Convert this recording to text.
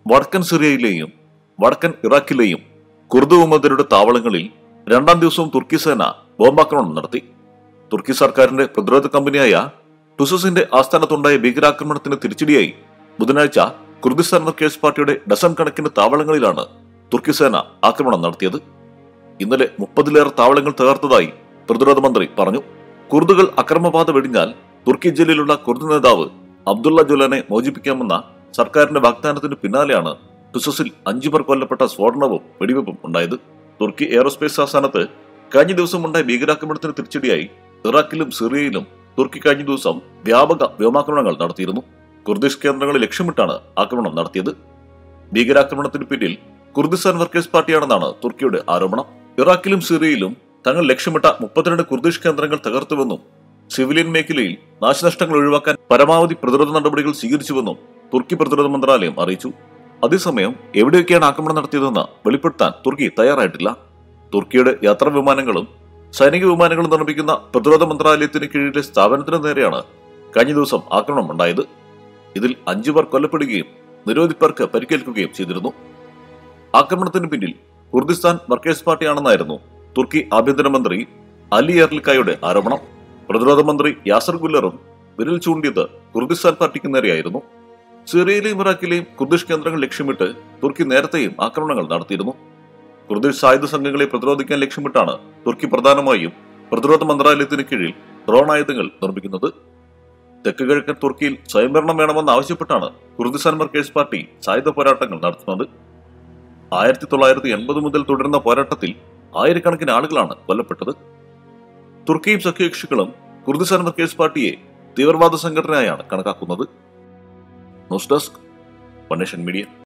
വടക്കൻ സിറിയയിലെയും വടക്കൻ ഇറാഖിലെയും കുർദ് വിമതരുടെ താവളങ്ങളിൽ രണ്ടാം ദിവസവും തുർക്കി സേന ബോംബാക്രമണം നടത്തി തുർക്കി സർക്കാരിന്റെ പ്രതിരോധ കമ്പനിയായ ടുസസിന്റെ ആസ്ഥാനത്തുണ്ടായ ഭീകരാക്രമണത്തിന് തിരിച്ചടിയായി ബുധനാഴ്ച കുർദിസ്ഥാൻ വർക്കേഴ്സ് പാർട്ടിയുടെ ഡസൻ കണക്കിന് താവളങ്ങളിലാണ് തുർക്കി സേന ആക്രമണം നടത്തിയത് ഇന്നലെ മുപ്പതിലേറെ താവളങ്ങൾ തകർത്തതായി പ്രതിരോധ മന്ത്രി പറഞ്ഞു കുർദുകൾ അക്രമപാത വെടിഞ്ഞാൽ തുർക്കി ജില്ലയിലുള്ള കുർദ് നേതാവ് അബ്ദുള്ള ജുലാനെ മോചിപ്പിക്കാമെന്ന സർക്കാരിന്റെ വാഗ്ദാനത്തിന് പിന്നാലെയാണ് ടുസസിൽ അഞ്ചു പേർ കൊല്ലപ്പെട്ട സ്ഫോടനവും വെടിവെപ്പും ഉണ്ടായത് തുർക്കി എയറോസ്പേസ് ആസ്ഥാനത്ത് കഴിഞ്ഞ ദിവസം ഉണ്ടായ ഭീകരാക്രമണത്തിന് തിരിച്ചടിയായി ഇറാഖിലും സിറിയയിലും തുർക്കി കഴിഞ്ഞ ദിവസം വ്യാപക വ്യോമാക്രമണങ്ങൾ നടത്തിയിരുന്നു കുർദിഷ് കേന്ദ്രങ്ങളെ ലക്ഷ്യമിട്ടാണ് ആക്രമണം നടത്തിയത് ഭീകരാക്രമണത്തിന് പിന്നിൽ കുർദിസ്ഥാൻ വർക്കേഴ്സ് പാർട്ടിയാണെന്നാണ് തുർക്കിയുടെ ആരോപണം ഇറാഖിലും സിറിയയിലും തങ്ങൾ ലക്ഷ്യമിട്ട മുപ്പത്തിരണ്ട് കുർദിഷ് കേന്ദ്രങ്ങൾ തകർത്തുവെന്നും സിവിലിയൻ മേഖലയിൽ നാശനഷ്ടങ്ങൾ ഒഴിവാക്കാൻ പരമാവധി പ്രതിരോധ നടപടികൾ സ്വീകരിച്ചുവെന്നും തുർക്കി പ്രതിരോധ മന്ത്രാലയം അറിയിച്ചു അതേസമയം എവിടെയൊക്കെയാണ് ആക്രമണം നടത്തിയതെന്ന് വെളിപ്പെടുത്താൻ തുർക്കി തയ്യാറായിട്ടില്ല തുർക്കിയുടെ യാത്രാ വിമാനങ്ങളും സൈനിക വിമാനങ്ങളും നിർമ്മിക്കുന്ന പ്രതിരോധ മന്ത്രാലയത്തിന് കീഴിലെ സ്ഥാപനത്തിന് നേരെയാണ് കഴിഞ്ഞ ദിവസം ആക്രമണം ഉണ്ടായത് ഇതിൽ അഞ്ചു പേർ കൊല്ലപ്പെടുകയും നിരവധി പേർക്ക് പരിക്കേൽക്കുകയും ചെയ്തിരുന്നു ആക്രമണത്തിന് പിന്നിൽ കുർദിസ്ഥാൻ വർക്കേഴ്സ് പാർട്ടിയാണെന്നായിരുന്നു തുർക്കി ആഭ്യന്തരമന്ത്രി അലി എർലിക്കായുടെ ആരോപണം പ്രതിരോധ മന്ത്രി യാസർ ഗുല്ലറും വിരൽ ചൂണ്ടിയത് കുർദിസ്ഥാൻ പാർട്ടിക്ക് നേരെയായിരുന്നു സിറിയയിലെയും ഇറാഖിലെയും കുർദിഷ് കേന്ദ്രങ്ങൾ ലക്ഷ്യമിട്ട് തുർക്കി നേരത്തെയും ആക്രമണങ്ങൾ നടത്തിയിരുന്നു കുർദിഷ് സായുധ സംഘങ്ങളെ പ്രതിരോധിക്കാൻ ലക്ഷ്യമിട്ടാണ് തുർക്കി പ്രധാനമായും പ്രതിരോധ മന്ത്രാലയത്തിന് കീഴിൽ ഡ്രോൺ ആയുധങ്ങൾ നിർമ്മിക്കുന്നത് തെക്ക് കിഴക്കൻ തുർക്കിയിൽ സ്വയംഭരണം വേണമെന്ന് ആവശ്യപ്പെട്ടാണ് കുർദിസ്ഥാൻ വർക്കേഴ്സ് പാർട്ടി സായുധ പോരാട്ടങ്ങൾ നടത്തുന്നത് ആയിരത്തി തൊള്ളായിരത്തി എൺപത് മുതൽ തുടരുന്ന പോരാട്ടത്തിൽ ആയിരക്കണക്കിന് ആളുകളാണ് കൊല്ലപ്പെട്ടത് തുർക്കിയും സഖ്യകക്ഷികളും കുർദിസ്ഥാൻ വർക്കേഴ്സ് പാർട്ടിയെ തീവ്രവാദ സംഘടനയായാണ് കണക്കാക്കുന്നത് news desk one nation media